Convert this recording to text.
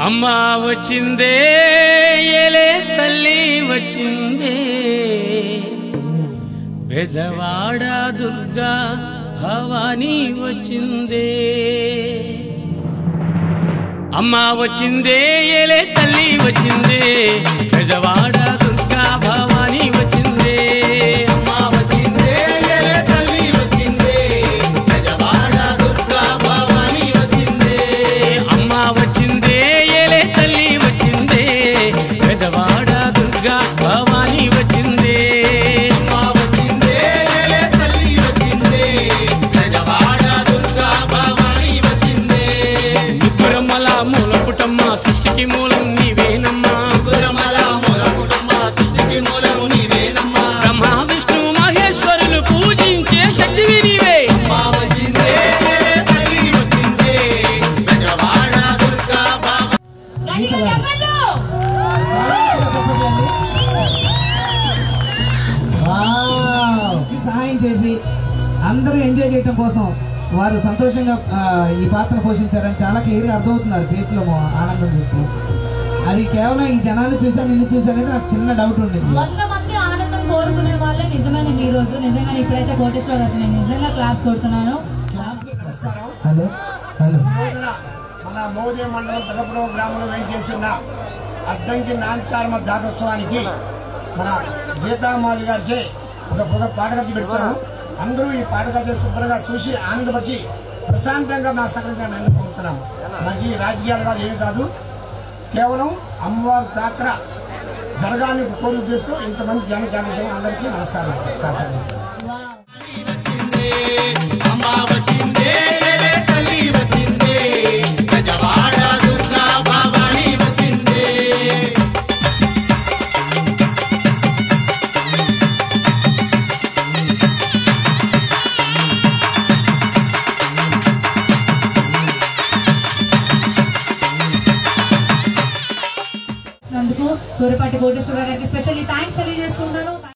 అమ్మా వచ్చిందే ఏలే తల్లి వచ్చిందే బెజవాడ దుర్గా భవానీ వచ్చిందే అమ్మా వచ్చిందే ఏలే తల్లి వచ్చిందే బెజవాడ దుర్గా భవానీ వచ్చిందే అమ్మా వచ్చిందే ఏలే తల్లి వచ్చిందే బెజవాడ దుర్గా భవాని వచ్చిందే అమ్మా వచ్చిందే ఏలే తల్లి వచ్చిందే బెజవాడ దుర్గా భవానీ వచ్చిందే అమ్మా వచ్చిందే ఏలే తల్లి వచ్చిందే బెజవాడ దుర్గా భవాని వచ్చిందే ముగ్గురమ్మల మూల పుటమ్మ సృష్టికి మూలం నీవేనమ్మా గురమల మూల కుటుంబ సృష్టికి మూలము నీవేనమ్మా బ్రహ్మ విష్ణు మహేశ్వరులు పూజించే శక్తివి నీవే అమ్మా వచ్చిందే ఏలే తల్లి వచ్చిందే బెజవాడ దుర్గా భవాని గట్టిగా చెప్పండి వావ్! సహాయం చేసి అందరూ ఎంజాయ్ చేయడం కోసం వారు సంతోషంగా ఆ, ఈ పాత్ర పోషించారని చాలా క్లియర్గా అర్థమవుతున్నారు ఫేస్లో ఆనందం చూస్తూ అది కేవలం ఈ జనాన్ని చూసా నిన్ను చూసానేది నాకు చిన్న డౌట్ ఉండింది వంద మంది ఆనందం కోరుకునే వాళ్ళే నిజమైన హీరోస్ నిజంగా ఇప్పుడైతే కోటేశ్వర గారికి నేను నిజంగా క్లాస్ కొడుతున్నాను హలో హలో రోజున మన మోదే మండలం పెదపురం గ్రామంలో వేయించేసిన అద్దంకి నాంచారమ దాటోత్సవానికి మన గీతామాలి గారికి ఒక ఒక పాటగతి పెట్టాము అందరూ ఈ పాటగతి శుభ్రంగా చూసి ఆనందపరిచి ప్రశాంతంగా మా సకలంగా నేను కోరుతున్నాము మనకి ఈ రాజకీయాలు కాదు ఏమి కాదు కేవలం అమ్మవారి జాతర జరగాలని కోరి ఉద్దేశంతో ఇంతమంది ధ్యాన కార్యక్రమం అందరికీ నమస్కారం కాసాలి అమ్మా వచ్చిందే ఏలే తల్లి వచ్చిందే బెజవాడ దుర్గా భవాని వచ్చిందే అందుకు దూరపాటి కోటేశ్వర గారికి స్పెషల్లీ థ్యాంక్స్ తెలియజేసుకుంటాను